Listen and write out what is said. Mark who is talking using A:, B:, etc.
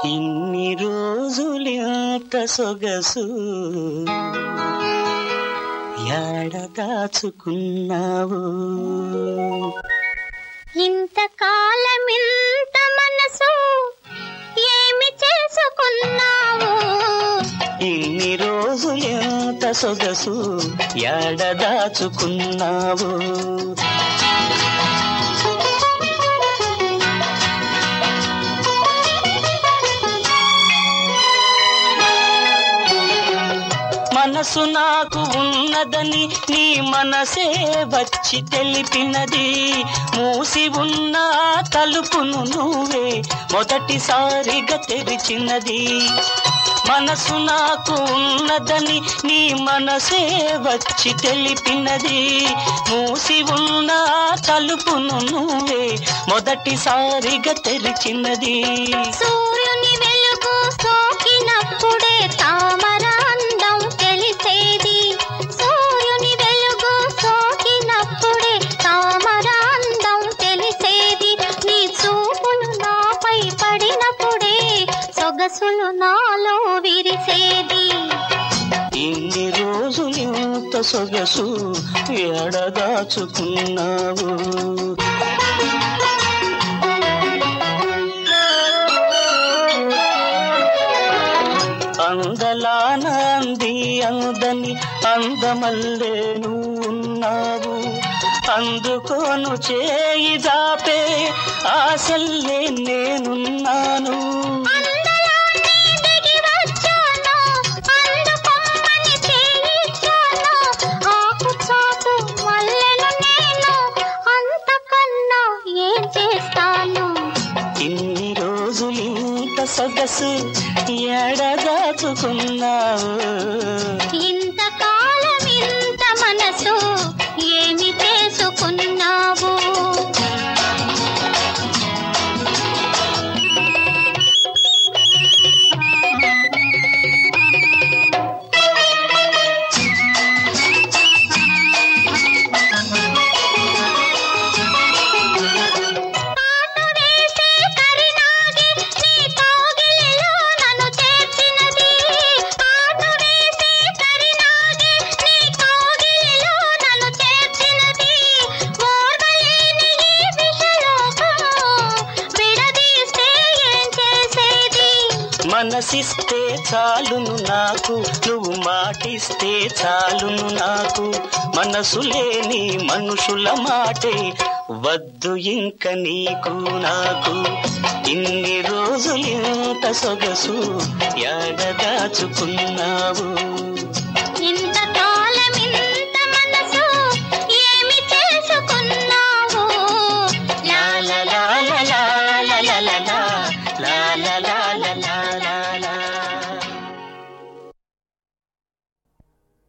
A: ఇన్ని రోజులింత సొగసు యాడ దాచుకున్నావు
B: ఇంతకాలమింత మనసు ఏమి చేసుకున్నావు
A: ఇన్ని రోజులింత సొగసు యాడ దాచుకున్నావు మనసు నాకు ఉన్నదని నీ మనసే వచ్చి తెలిపినది మూసి ఉన్న ఆ తలుపును నువ్వే మొదటిసారిగా తెరిచినది మనసు నాకు ఉన్నదని నీ మనసే వచ్చి తెలిపినది మూసి ఉన్న ఆ తలుపును నువ్వే మొదటిసారిగా తెరిచినది
B: సూర్యుని వెలుగు సోకినప్పుడే తామర అందం తెలిసేది సూర్యుని వెలుగు సోకినప్పుడే తామర అందం తెలిసేది నీ చూపులు నాపై పడినప్పుడే సొగసులు నాలో విరిసేది
A: ఇన్ని రోజులు ఇంత సొగసు ఎడదాచుకున్నావు అందలాన అంది అందని అందమల్లే నువ్వు ఉన్నావు అందుకోను చేయి జాపే ఆశల్లే నేనున్నాను
B: అందలాన్ని దిగి వచ్చాను అందుకొమ్మని చేయిచ్చాను ఆకు చాకు మల్లెలు నేను అంతకన్నా ఏం చేస్తాను
A: ఇన్ని రోజులు ఇంత సొగసు ఎడదాచుకున్నావు
B: ఇంతకాలం ఇంత మనసు ఏమి చేసుకున్నావు పాటు వేసే కరినాగి నీ కౌగిలిలో నన్ను చేర్చినది పాటు వేసే కరినాగి నీ కౌగిలిలో నన్ను చేర్చినది ఓర్వలేని ఈ విషలోకం విడదీస్తే ఏం చేసేది
A: మనసిస్తే చాలును నాకు నువ్వు మాటిస్తే చాలును నాకు మనసు లేని మనుషుల మాటే వద్దు ఇంక నీకు నాకు ఇన్ని రోజులు ఇంత సొగసు ఎడదాచుకున్నావు